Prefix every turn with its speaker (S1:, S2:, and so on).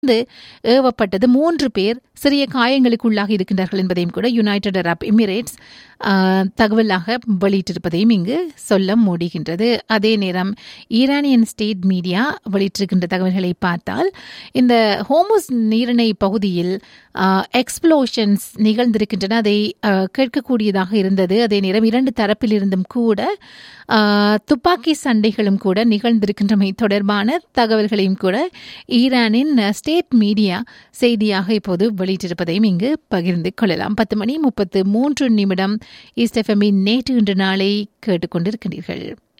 S1: இருந்து ஏவப்பட்டது மூன்று பேர் சிறிய காயங்களுக்குள்ளாகி இருக்கின்றார்கள் என்பதையும் கூட யுனைடெட் அரப் எமிரேட்ஸ் ஆஹ், தகவலாக வெளியிட்டிருப்பதையும் இங்கு சொல்ல முடிகின்றது அதே நேரம் ஈரானியன் ஸ்டேட் மீடியா வெளியிட்டிருக்கின்ற தகவல்களை பார்த்தால் இந்த ஹோமுஸ் நீரிணை பகுதியில் எக்ஸ்ப்ளோஷன்ஸ் நிகழ்ந்திருக்கின்றன அதை ஆஹ், கேட்கக்கூடியதாக இருந்தது அதே நேரம் இரண்டு தரப்பிலிருந்தும் கூட ஆஹ், துப்பாக்கி சண்டைகளும் கூட நிகழ்ந்திருக்கின்றமை தொடர்பான தகவல்களையும் கூட ஈரானின் ஸ்டேட் மீடியா செய்தியாக இப்போது வெளியிட்டிருப்பதையும் இங்கு பகிர்ந்து கொள்ளலாம் பத்து மணி முப்பத்து மூன்று நிமிடம் ஈஸ்ட் எஃப்எம்மின் நேற்று இன்று நாளை கேட்டுக்கொண்டிருக்கிறீர்கள்